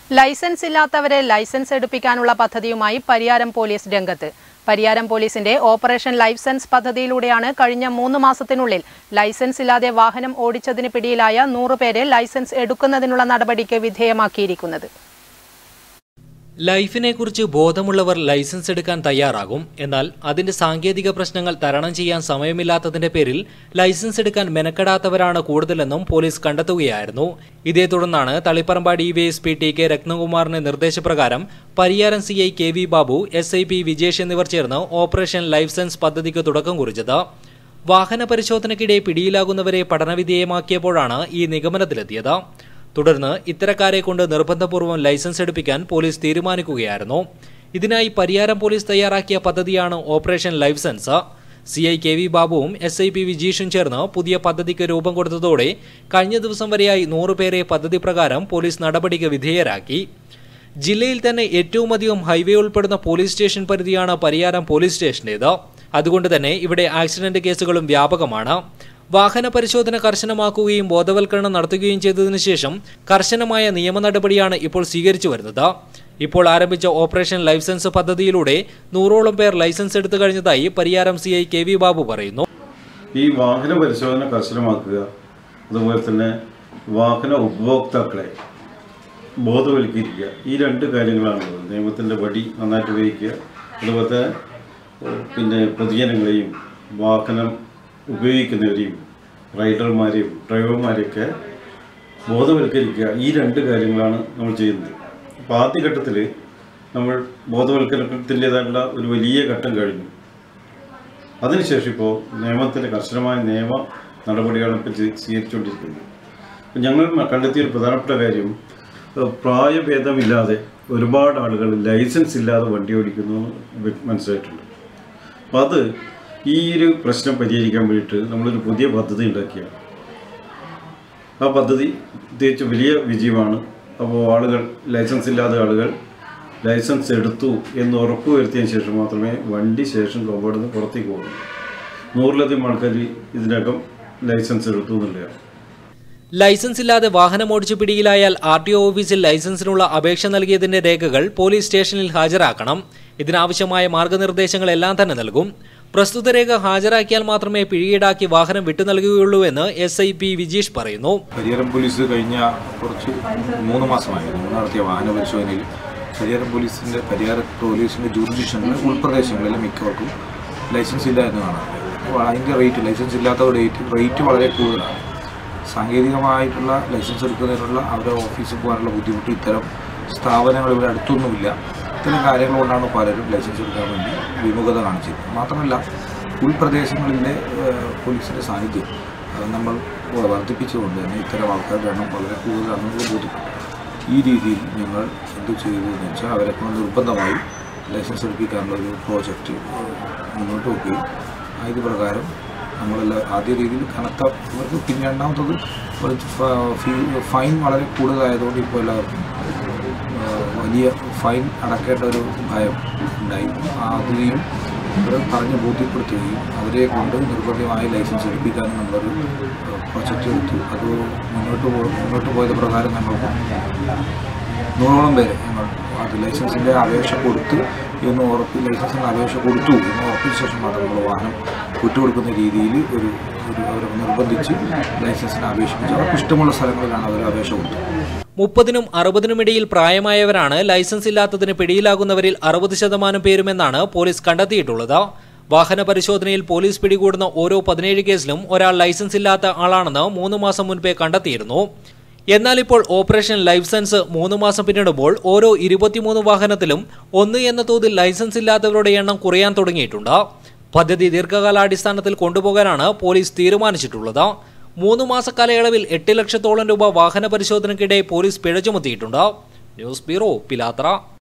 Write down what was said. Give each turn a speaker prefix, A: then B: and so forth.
A: licence ഇല്ലാത്തവരെ licence എടുപ്പിക്കാനുള്ള പദ്ധതിയുമായി Pariyaram police രംഗത്ത് പരിയാരം പോലീസിന്റെ ഓപ്പറേഷൻ ലൈസൻസ് പദ്ധതിയിലൂടെയാണ് കഴിഞ്ഞ മൂന്ന് മാസത്തിനുള്ളിൽ ലൈസൻസ് ഇല്ലാതെ വാഹനം ഓടിച്ചതിന് പിടിയിലായ നൂറുപേരെ ലൈസൻസ് എടുക്കുന്നതിനുള്ള നടപടിക്ക് വിധേയമാക്കിയിരിക്കുന്നത്
B: ലൈഫിനെ കുറിച്ച് ബോധമുള്ളവർ ലൈസൻസ് എടുക്കാൻ തയ്യാറാകും എന്നാൽ അതിന്റെ സാങ്കേതിക പ്രശ്നങ്ങൾ തരണം ചെയ്യാൻ സമയമില്ലാത്തതിന്റെ പേരിൽ ലൈസൻസ് എടുക്കാൻ മെനക്കെടാത്തവരാണ് കൂടുതലെന്നും പോലീസ് കണ്ടെത്തുകയായിരുന്നു ഇതേ തുടർന്നാണ് തളിപ്പറമ്പ ഡിവൈഎസ്പി ടി കെ രത്നകുമാറിന്റെ നിർദ്ദേശപ്രകാരം Pariyaram C I K V Babu S I P Vijesh എന്നിവർ ചേർന്ന് ഓപ്പറേഷൻ ലൈസൻസ് പദ്ധതിക്ക് തുടക്കം കുറിച്ചത് വാഹന പരിശോധനയ്ക്കിടെ പിടിയിലാകുന്നവരെ പഠനവിധേയമാക്കിയപ്പോഴാണ് ഈ നിഗമനത്തിലെത്തിയത് തുടർന്ന് ഇത്തരക്കാരെ കൊണ്ട് നിർബന്ധപൂർവ്വം ലൈസൻസ് എടുപ്പിക്കാൻ പോലീസ് തീരുമാനിക്കുകയായിരുന്നു ഇതിനായി പരിയാരം പോലീസ് തയ്യാറാക്കിയ പദ്ധതിയാണ് operation license C I K V ബാബുവും എസ് ഐ പി വിജീഷും ചേർന്ന് പുതിയ പദ്ധതിക്ക് രൂപം കൊടുത്തതോടെ കഴിഞ്ഞ ദിവസം വരെയായി നൂറുപേരെ പദ്ധതി പ്രകാരം പോലീസ് നടപടിക്ക് വിധേയരാക്കി ജില്ലയിൽ തന്നെ ഏറ്റവും അധികം ഹൈവേ ഉൾപ്പെടുന്ന പോലീസ് സ്റ്റേഷൻ പരിധിയാണ് പരിയാരം പോലീസ് സ്റ്റേഷന്റേത് അതുകൊണ്ട് തന്നെ ഇവിടെ ആക്സിഡന്റ് കേസുകളും വ്യാപകമാണ് വാഹന പരിശോധന കർശനമാക്കുകയും ബോധവൽക്കരണം നടത്തുകയും ചെയ്തതിനു ശേഷം കർശനമായ നിയമ നടപടിയാണ് ഇപ്പോൾ സ്വീകരിച്ചു വരുന്നത് ഇപ്പോൾ ആരംഭിച്ച ഓപ്പറേഷൻ ലൈസൻസ് പദ്ധതിയിലൂടെ നൂറോളം പേർ ലൈസൻസ് എടുത്തു കഴിഞ്ഞതായി Pariyaram C I K V Babu പറയുന്നു
C: ഈ വാഹന പരിശോധന കർശനമാക്കുക അതുപോലെ തന്നെ വാഹന ഉപഭോക്താക്കളെ ബോധവൽക്കരിക്കുക ഈ രണ്ട് കാര്യങ്ങളാണുള്ളത് നിയമത്തിൻ്റെ വടി നന്നായിട്ട് ഉപയോഗിക്കുക അതുപോലെ തന്നെ ഏഹ്, പിന്നെ പൊതുജനങ്ങളെയും വാഹനം ഉപയോഗിക്കുന്നവരെയും റൈഡർമാരെയും ഡ്രൈവർമാരെയൊക്കെ ബോധവൽക്കരിക്കുക ഈ രണ്ട് കാര്യങ്ങളാണ് നമ്മൾ ചെയ്യുന്നത് അപ്പോൾ ആദ്യഘട്ടത്തിൽ നമ്മൾ ബോധവൽക്കരണത്തിൻ്റെതായിട്ടുള്ള ഒരു വലിയ ഘട്ടം കഴിഞ്ഞു അതിനുശേഷം ഇപ്പോൾ നിയമത്തിൻ്റെ കർശനമായ നിയമ നടപടികളാണ് ഇപ്പോൾ സ്വീ- സ്വീകരിച്ചുകൊണ്ടിരിക്കുന്നത് അപ്പോൾ ഞങ്ങൾ മ- കണ്ടെത്തിയ ഒരു പ്രധാനപ്പെട്ട കാര്യം ഏഹ് പ്രായഭേദമില്ലാതെ ഒരുപാട് ആളുകൾ ലൈസൻസ് ഇല്ലാതെ വണ്ടി ഓടിക്കുന്നു എന്ന് വെ- മനസ്സിലായിട്ടുണ്ട് അപ്പോൾ അത് ഈ ഒരു പ്രശ്നം പരിഹരിക്കാൻ വേണ്ടിയിട്ട് നമ്മളൊരു പുതിയ പദ്ധതി ഉണ്ടാക്കിയാണ് ആ പദ്ധതി പ്രത്യേകിച്ച് വലിയ വിജയമാണ് അപ്പോൾ ആളുകൾ ലൈസൻസ് ഇല്ലാത്ത ആളുകൾ ലൈസൻസ് എടുത്തു എന്ന് ഉറപ്പ് വരുത്തിയതിന് ശേഷം മാത്രമേ വണ്ടി ശേഷം കോമ്പൗണ്ടിൽ നിന്ന് പുറത്തേക്ക് പോകുള്ളൂ നൂറിലധികം ആൾക്കാർ ഇതിനകം ലൈസൻസ് എടുത്തു എന്നുള്ളതാണ്
B: ലൈസൻസ് ഇല്ലാതെ വാഹനം ഓടിച്ചു പിടിയിലായാൽ ആർ ടി ഒ ഓഫീസിൽ ലൈസൻസിനുള്ള അപേക്ഷ നൽകിയതിന്റെ രേഖകൾ പോലീസ് സ്റ്റേഷനിൽ ഹാജരാക്കണം ഇതിനാവശ്യമായ മാർഗനിർദ്ദേശങ്ങൾ എല്ലാം തന്നെ നൽകും പ്രസ്തുത രേഖ ഹാജരാക്കിയാൽ മാത്രമേ പിഴയീടാക്കി വാഹനം വിട്ടു നൽകുകയുള്ളൂ എന്ന് എസ് ഐ പി വിജീഷ് പറയുന്നു
D: പരിയാരം പോലീസ് കഴിഞ്ഞ കുറച്ച് മൂന്ന് മാസമായിരുന്നു നടത്തിയ വാഹന പരിശോധനയിൽ പരിയാരം പോലീസിൻ്റെ പരിയാരം പോലീസിൻ്റെ ജൂറിഡിക്ഷനിലെ ഉൾപ്രദേശങ്ങളിലെ മിക്കവർക്കും ലൈസൻസ് ഇല്ല എന്നതാണ് അപ്പോൾ അതിൻ്റെ റേറ്റ് ലൈസൻസ് ഇല്ലാത്ത റേറ്റ് റേറ്റ് വളരെ കൂടുതലാണ് സാങ്കേതികമായിട്ടുള്ള ലൈസൻസ് എടുക്കുന്നതിനുള്ള അവരുടെ ഓഫീസിൽ പോകാനുള്ള ബുദ്ധിമുട്ട് ഇത്തരം സ്ഥാപനങ്ങൾ ഇവിടെ അടുത്തൊന്നുമില്ല ഇത്തരം കാര്യങ്ങൾ കൊണ്ടാണ് പലരും ലൈസൻസ് എടുക്കാൻ വേണ്ടി വിമുഖത കാണിച്ചിരുന്നത് മാത്രമല്ല ഉൾപ്രദേശങ്ങളിലെ ഏഹ്, പോലീസിൻ്റെ സാന്നിധ്യം അത് നമ്മൾ വർദ്ധിപ്പിച്ചുകൊണ്ട് തന്നെ ഇത്തരം ആൾക്കാരുടെ എണ്ണം വളരെ കൂടുതലാണെന്ന് ബോധ്യപ്പെട്ടു ഈ രീതിയിൽ ഞങ്ങൾ എന്ത് ചെയ്തു എന്ന് വെച്ചാൽ അവരെ കൊണ്ട് നിർബന്ധമായും ലൈസൻസ് എടുപ്പിക്കാനുള്ള ഒരു പ്രോജക്റ്റ് മുന്നോട്ട് വെക്കുകയും ആ ഇത് പ്രകാരം നമ്മളെല്ലാം ആദ്യ രീതിയിൽ കനത്ത ഇവർക്ക് പിന്നെ രണ്ടാമത്തത് കുറച്ച് ഫ- ഫീ- ഫൈൻ വളരെ കൂടുതലായതുകൊണ്ട് ഇപ്പോൾ എല്ലാവർക്കും ആ, വലിയ ഫൈൻ അടക്കേണ്ട ഒരു ഭയം ഉണ്ടായി അതിനെയും ഇവിടെ പറഞ്ഞ് ബോധ്യപ്പെടുത്തുകയും അവരെ കൊണ്ട് നിർബന്ധമായി ലൈസൻസ് എടുപ്പിക്കാനും നമ്മളൊരു പ്രൊജക്റ്റ് എടുത്തു അത് മുന്നോട്ട് പോ മുന്നോട്ട് പോയത് പ്രകാരം ഞങ്ങൾക്ക് നൂറോളം പേരെ ഞങ്ങൾ അത് ലൈസൻസിൻ്റെ അപേക്ഷ കൊടുത്ത് എന്ന് ഉറപ്പ് ലൈസൻസിന് അപേക്ഷ കൊടുത്തു എന്ന് ഉറപ്പിച്ച ശേഷം മാത്രം നമ്മൾ വാഹനം വിട്ടുകൊടുക്കുന്ന രീതിയിൽ ഒരു ഒരു അവരെ നിർബന്ധിച്ച് ലൈസൻസിന് അപേക്ഷിപ്പിച്ചു അവർക്ക് ഇഷ്ടമുള്ള സ്ഥലങ്ങളിലാണ് അവർ അപേക്ഷ കൊടുത്തത്
B: മുപ്പതിനും അറുപതിനും ഇടയിൽ പ്രായമായവരാണ് ലൈസൻസ് ഇല്ലാത്തതിന് പിടിയിലാകുന്നവരിൽ അറുപത് ശതമാനം പേരുമെന്നാണ് പോലീസ് കണ്ടെത്തിയിട്ടുള്ളത് വാഹന പരിശോധനയിൽ പോലീസ് പിടികൂടുന്ന ഓരോ പതിനേഴ് കേസിലും ഒരാൾ ലൈസൻസ് ഇല്ലാത്ത ആളാണെന്ന് മൂന്ന് മാസം മുൻപേ കണ്ടെത്തിയിരുന്നു എന്നാൽ ഇപ്പോൾ ഓപ്പറേഷൻ ലൈസൻസ് മൂന്ന് മാസം പിന്നിടുമ്പോൾ ഓരോ ഇരുപത്തിമൂന്ന് വാഹനത്തിലും ഒന്ന് എന്ന തോതിൽ ലൈസൻസ് ഇല്ലാത്തവരുടെ എണ്ണം കുറയാൻ തുടങ്ങിയിട്ടുണ്ട് പദ്ധതി ദീർഘകാലാടിസ്ഥാനത്തിൽ കൊണ്ടുപോകാനാണ് പോലീസ് തീരുമാനിച്ചിട്ടുള്ളത് മൂന്ന് മാസ കാലയളവിൽ എട്ട് ലക്ഷത്തോളം രൂപ വാഹന പരിശോധനയ്ക്കിടെ പോലീസ് പിഴ ചുമത്തിയിട്ടുണ്ട് ന്യൂസ് ബ്യൂറോ പിലാത്ര